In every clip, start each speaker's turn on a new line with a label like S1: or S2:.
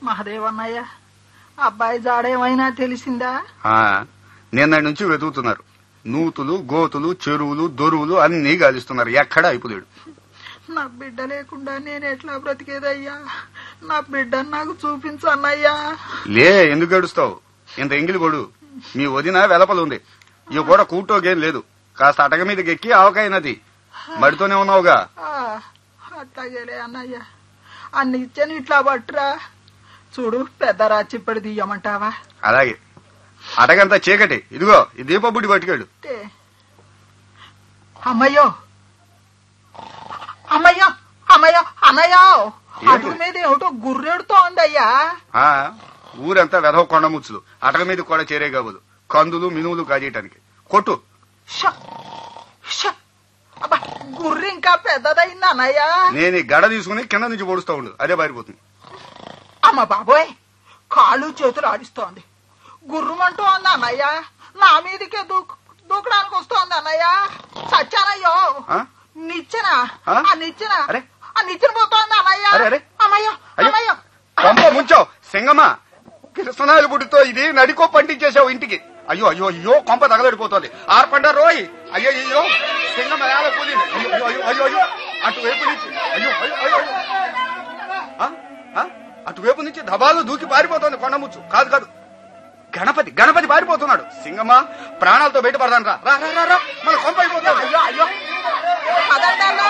S1: మహదేవన్నయ్య అబ్బాయి జాడేమైనా తెలిసిందా
S2: ఆ, నిన్నటి నుంచి వెతుకుతున్నారు నూతులు గోతులు చెరువులు దొరువులు అన్నీ గాలిస్తున్నారు ఎక్కడా అయిపోలేడు
S1: నా బిడ్డ లేకుండా నేను ఎట్లా బ్రతికేదయ్యా నా బిడ్డను నాకు చూపించన్నయ్యా
S2: లే ఎందుకు గడుస్తావు ఇంత ఎంగిలి కొడు మీ వదిన వెలపలుంది ఈ కూడా కూటోగేం లేదు కాస్త అటక మీదకి ఎక్కి ఆవకాయ నది మడితోనే ఉన్నావుగా
S1: ఆ, అట్లాగేలే అన్నయ్య అన్ని ఇచ్చాను ఇట్లా పట్టురా చూడు పెద్ద రాచిప్పటి తీయమంటావా
S2: అలాగే అటకంతా చీకటి ఇదిగో ఈ దీపబుడ్డి పట్టుకెళ్ళు
S1: అంటే అమ్మయ్యో అమ్మయ్యో అమ్మయ్యో అన్నయ్యో అటుకు మీద ఏమిటో గుర్రెడుతోందయ్యా
S2: ఆ ఊరంతా వెధవ కొండముచ్చులు అటక మీద కూడా చేరే కాబోలు కందులు మినువులు కాజేయటానికి కొట్టు
S1: ష! ష! అబ్బా గుర్రె ఇంకా పెద్దదైంది అన్నయ్య
S2: నేను ఈ గడ తీసుకుని కింద నుంచి పొడుస్తూ ఉండు అదే పారిపోతుంది
S1: అమ్మ బాబోయ్ కాళ్ళు చేతులు ఆడిస్తోంది గుర్రమంటూ ఉంది అన్నయ్య నా మీదకే దూకు దూకడానికి వస్తోంది అన్నయ్య సచ్చానయ్యో
S2: ఆ?
S1: నిచ్చెన
S2: ఆ?
S1: ఆ నిచ్చెన
S2: అరే.
S1: ఆ నిచ్చెన పోతోంది అన్నయ్య
S2: అరే, అరే.
S1: అమ్మయ్యో
S2: అయ్యో
S1: అమ్మయ్యో
S2: కొంప ముంచావు సింగమ్మ కృష్ణనాయలు బుడ్డితో ఇది నడికో పండించేసావు ఇంటికి అయ్యో అయ్యో అయ్యో కొంప తగలడిపోతుంది ఆర్పండ రోయ్ అయ్యో అయ్యో సింగమ్మ ఎలా కూలింది అయ్యో అయ్యో అయ్యో అయ్యో అయ్యో అటువైపు నుంచి అయ్యో అయ్యో అయ్యో అయ్యో. ఆ? ఆ? అటువైపు నుంచి దబాలు దూకి పారిపోతుంది కొండముచ్చు కాదు కాదు గణపతి గణపతి పారిపోతున్నాడు సింగమ్మ ప్రాణాలతో బయటపడదాను రా రా రా, రా రా మన కొంప అయిపోతుంది
S1: అయ్యో అయ్యో పదండారా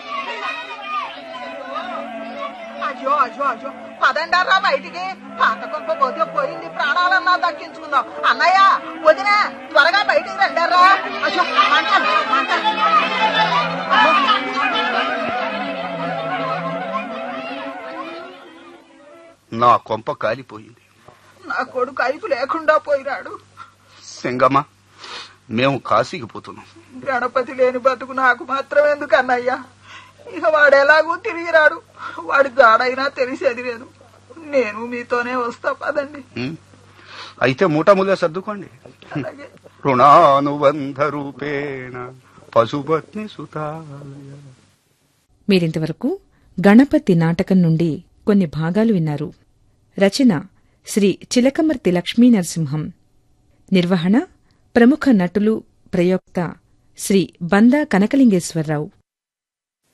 S1: అయ్యో అయ్యో అయ్యో పదండారా బయటికి పాత కొంప పోతే పోయింది ప్రాణాలన్నా దక్కించుకుందాం అన్నయ్య వదిన త్వరగా బయటికి రండారా అయ్యో మంటలు, మంటలు.
S2: నా కొంప కాలిపోయింది
S1: నా కొడుకు ఐపు లేకుండా పోయినాడు
S2: సింగమ్మ మేము కాశీకి పోతున్నాం
S1: గణపతి లేని బతుకు నాకు మాత్రం ఎందుకు అన్నయ్య ఇక వాడు ఎలాగూ తిరిగి రాడు వాడి జాడైనా తెలిసేది లేదు నేను మీతోనే వస్తా పదండి
S2: ఉం? అయితే మూటములే సర్దుకోండి
S1: అలాగే
S2: రుణానుబంధ రూపేణ పశుపత్ని సుతాలయ
S3: మీరింతవరకు గణపతి నాటకం నుండి కొన్ని భాగాలు విన్నారు రచన శ్రీ చిలకమర్తి లక్ష్మీ నరసింహం నిర్వహణ ప్రముఖ నటులు ప్రయోక్త శ్రీ బందా కనకలింగేశ్వరరావు